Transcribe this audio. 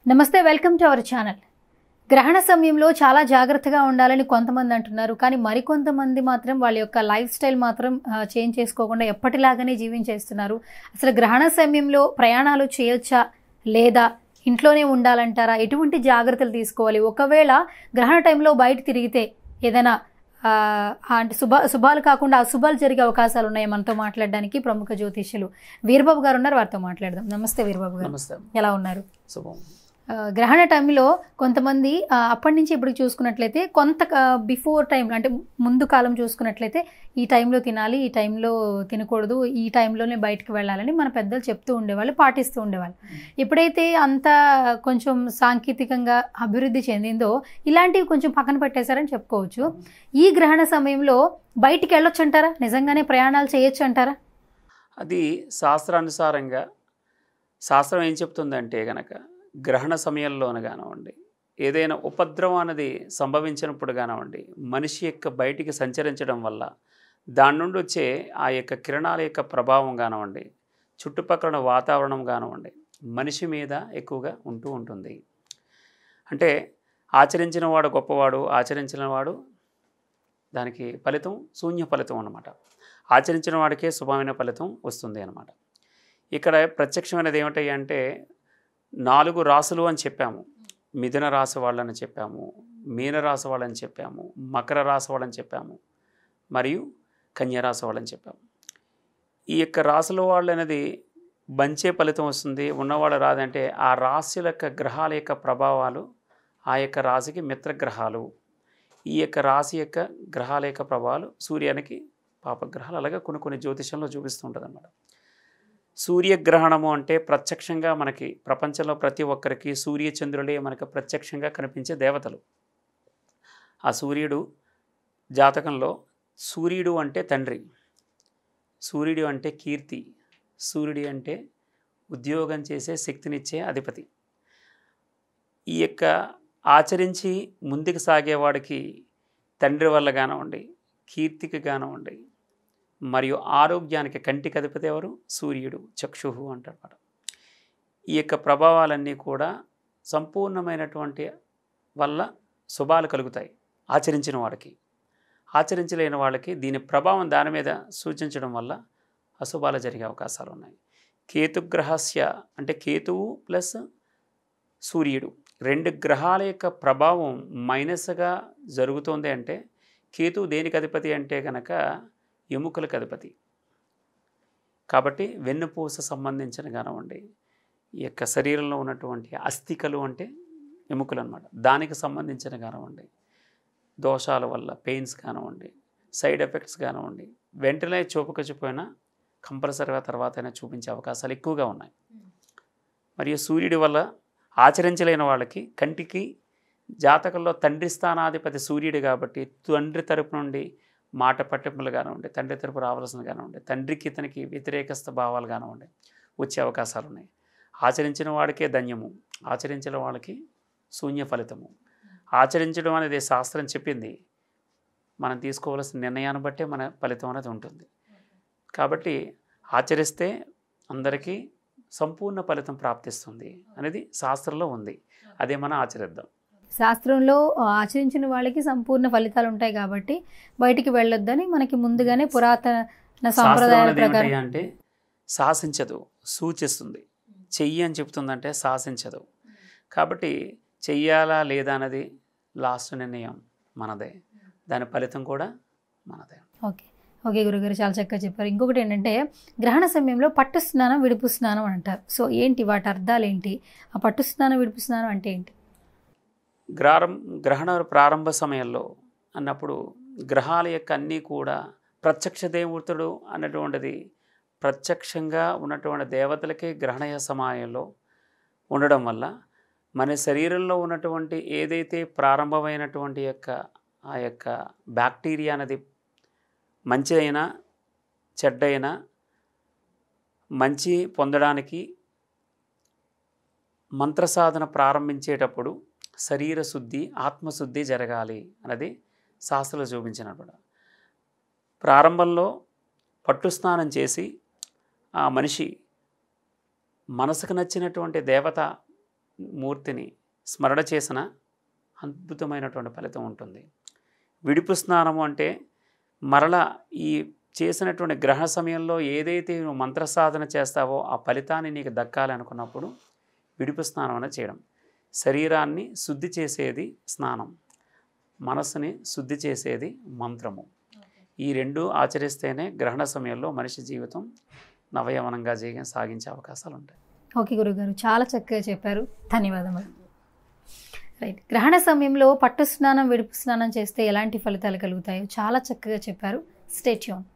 నమస్తే welcome to our channel గ్రహణ సమయంలో చాలా జాగ్రత్తగా ఉండాలని కొంతమంది అంటున్నారు కానీ మరికొంతమంది మాత్రం వాళ్ళ యొక్క లైఫ్ స్టైల్ మాత్రం చేంజ్ చేసుకోకుండా ఎప్పటిలాగానే జీవించేస్తున్నారు అసలు గ్రహణ సమయంలో ప్రయాణాలు చేయొచ్చా లేదా ఇంట్లోనే ఉండాలంటారా ఎటువంటి జాగ్రత్తలు తీసుకోవాలి ఒకవేళ గ్రహణ టైంలో బయట తిరిగితే ఏదైనా ఆ, అంటే శుభ శుభాలు కాకుండా అశుభాలు జరిగే అవకాశాలు ఉన్నాయి మనతో మాట్లాడడానికి ప్రముఖ జ్యోతిష్యులు వీరబాబు గారు ఉన్నారు వారితో మాట్లాడదాం నమస్తే వీరబాబు గారు నమస్తే ఎలా ఉన్నారు శుభం ఆ, గ్రహణ టైంలో కొంతమంది ఆ, అప్పటి నుంచి ఇప్పుడు చూసుకున్నట్లయితే కొంత బిఫోర్ టైం అంటే ముందు కాలం చూసుకున్నట్లయితే ఈ టైంలో తినాలి ఈ టైంలో తినకూడదు ఈ టైంలోనే బయటకు వెళ్ళాలని మన పెద్దలు చెప్తూ ఉండేవాళ్ళు పాటిస్తూ ఉండేవాళ్ళు ఎప్పుడైతే అంత కొంచెం సాంకేతికంగా అభివృద్ధి చెందిందో ఇలాంటివి కొంచెం పక్కన పెట్టేశారని చెప్పుకోవచ్చు ఈ గ్రహణ సమయంలో బయటికి వెళ్ళొచ్చు అంటారా నిజంగానే ప్రయాణాలు చేయొచ్చు అంటారా అది శాస్త్రానుసారంగా శాస్త్రం ఏం చెప్తుందంటే గనక గ్రహణ సమయంలోన కానివ్వండి ఏదైనా ఉపద్రవం అనేది సంభవించినప్పుడు కానివ్వండి మనిషి యొక్క బయటికి సంచరించడం వల్ల దాని నుండి వచ్చే ఆ యొక్క కిరణాల యొక్క ప్రభావం కానివ్వండి చుట్టుపక్కల వాతావరణం కానివ్వండి మనిషి మీద ఎక్కువగా ఉంటూ ఉంటుంది అంటే ఆచరించిన వాడు గొప్పవాడు ఆచరించిన వాడు దానికి ఫలితం శూన్య ఫలితం అన్నమాట ఆచరించిన వాడికే శుభమైన ఫలితం వస్తుంది అన్నమాట ఇక్కడ ప్రత్యక్షమైనది ఏమిటాయి అంటే నాలుగు రాసులు అని చెప్పాము మిథున రాశి వాళ్ళని చెప్పాము మీన రాశి వాళ్ళని చెప్పాము మకర రాశి వాళ్ళని చెప్పాము మరియు కన్య రాశి వాళ్ళని చెప్పాము ఈ యొక్క రాశుల వాళ్ళు అనేది మంచే ఫలితం వస్తుంది ఉన్నవాళ్ళు రాదంటే ఆ రాశుల యొక్క గ్రహాల యొక్క ప్రభావాలు ఆ యొక్క రాశికి మిత్రగ్రహాలు ఈ యొక్క రాశి యొక్క గ్రహాల యొక్క ప్రభావాలు సూర్యానికి పాపగ్రహాలు అలాగే కొన్ని కొన్ని జ్యోతిషంలో చూపిస్తుంటుంది అన్నమాట సూర్యగ్రహణము అంటే ప్రత్యక్షంగా మనకి ప్రపంచంలో ప్రతి ఒక్కరికి సూర్య చంద్రులే మనకు ప్రత్యక్షంగా కనిపించే దేవతలు ఆ సూర్యుడు జాతకంలో సూర్యుడు అంటే తండ్రి సూర్యుడు అంటే కీర్తి సూర్యుడు అంటే ఉద్యోగం చేసే శక్తినిచ్చే అధిపతి ఈ యొక్క ఆచరించి ముందుకు సాగేవాడికి తండ్రి వల్ల కానివ్వండి కీర్తికి కానివ్వండి మరియు ఆరోగ్యానికి కంటికి అధిపతి ఎవరు సూర్యుడు చక్షుహు అంటారు ఈ యొక్క ప్రభావాలన్నీ కూడా సంపూర్ణమైనటువంటి వల్ల శుభాలు కలుగుతాయి ఆచరించిన వాడికి ఆచరించలేని వాళ్ళకి దీని ప్రభావం దాని మీద సూచించడం వల్ల అశుభాలు జరిగే అవకాశాలు ఉన్నాయి కేతుగ్రహస్య అంటే కేతువు ప్లస్ సూర్యుడు రెండు గ్రహాల యొక్క ప్రభావం మైనస్గా జరుగుతోంది అంటే కేతువు దేనికి అధిపతి అంటే కనుక ఎముకలకు అధిపతి కాబట్టి వెన్నుపూస సంబంధించిన కానివ్వండి ఈ యొక్క శరీరంలో ఉన్నటువంటి అస్థికలు అంటే ఎముకలు అనమాట దానికి సంబంధించిన కానివ్వండి దోషాల వల్ల పెయిన్స్ కానివ్వండి సైడ్ ఎఫెక్ట్స్ కానివ్వండి వెంటనే చూపకపోయినా కంపల్సరీగా తర్వాత అయినా చూపించే అవకాశాలు ఎక్కువగా ఉన్నాయి మరియు సూర్యుడి వల్ల ఆచరించలేని వాళ్ళకి కంటికి జాతకంలో తండ్రి స్థానాధిపతి సూర్యుడు కాబట్టి తండ్రి తరపు నుండి మాట పట్టింపులు కానివ్వండి తండ్రి తరపు రావాల్సిన కానివ్వండి తండ్రికి ఇతనికి వ్యతిరేకస్థ భావాలు కానివ్వండి వచ్చే అవకాశాలు ఉన్నాయి ఆచరించిన వాడికే ధన్యము ఆచరించిన వాళ్ళకి శూన్య ఫలితము ఆచరించడం అనేది శాస్త్రం చెప్పింది మనం తీసుకోవాల్సిన నిర్ణయాన్ని బట్టే మన ఫలితం అనేది ఉంటుంది కాబట్టి ఆచరిస్తే అందరికీ సంపూర్ణ ఫలితం ప్రాప్తిస్తుంది అనేది శాస్త్రంలో ఉంది అదే మనం ఆచరిద్దాం శాస్త్రంలో ఆ, ఆచరించిన వాళ్ళకి సంపూర్ణ ఫలితాలు ఉంటాయి కాబట్టి బయటికి వెళ్ళొద్దని మనకి ముందుగానే పురాతన శాస్త్రం సాంప్రదాయాల అనేది ప్రకారం ఏమిటి అంటే శాసించదు సూచిస్తుంది చెయ్యి అని చెప్తుందంటే శాసించదు కాబట్టి చెయ్యాలా లేదా అన్నది లాస్ట్ నిర్ణయం మనదే దాని ఫలితం కూడా మనదే ఓకే ఓకే గురుగారు చాలా చక్కగా చెప్పారు ఇంకొకటి ఏంటంటే గ్రహణ సమయంలో పట్టు స్నానం విడుపు స్నానం అని అంటారు సో ఏంటి వాటి అర్థాలు ఏంటి ఆ పట్టు స్నానం విడుపు స్నానం అంటే ఏంటి గ్రారం గ్రహణ ప్రారంభ సమయంలో అన్నప్పుడు గ్రహాల యొక్క అన్నీ కూడా ప్రత్యక్ష దేవతడు అన్నటువంటిది ప్రత్యక్షంగా ఉన్నటువంటి దేవతలకే గ్రహణ సమయంలో ఉండడం వల్ల మన శరీరంలో ఉన్నటువంటి ఏదైతే ప్రారంభమైనటువంటి యొక్క ఆ యొక్క బ్యాక్టీరియా అనేది మంచి అయినా చెడ్డైనా మంచి పొందడానికి మంత్రసాధన ప్రారంభించేటప్పుడు శరీర శుద్ధి ఆత్మశుద్ధి జరగాలి అన్నది శాస్త్రంలో చూపించినప్పుడు ప్రారంభంలో పట్టు స్నానం చేసి ఆ మనిషి మనసుకు నచ్చినటువంటి దేవత మూర్తిని స్మరణ చేసిన అద్భుతమైనటువంటి ఫలితం ఉంటుంది విడుపు స్నానము అంటే మరల ఈ చేసినటువంటి గ్రహణ సమయంలో ఏదైతే నువ్వు మంత్ర సాధన చేస్తావో ఆ ఫలితాన్ని నీకు దక్కాలి అనుకున్నప్పుడు విడుపు స్నానం అనేది చేయడం శరీరాన్ని శుద్ధి చేసేది స్నానం మనసుని శుద్ధి చేసేది మంత్రము ఈ రెండు ఆచరిస్తేనే గ్రహణ సమయంలో మనిషి జీవితం నవయవనంగా జీవి సాగించే అవకాశాలు ఉంటాయి ఓకే గురుగారు చాలా చక్కగా చెప్పారు ధన్యవాదములు రైట్ గ్రహణ సమయంలో పట్టు స్నానం విడుపు స్నానం చేస్తే ఎలాంటి ఫలితాలు కలుగుతాయో చాలా చక్కగా చెప్పారు స్టేట్యూన్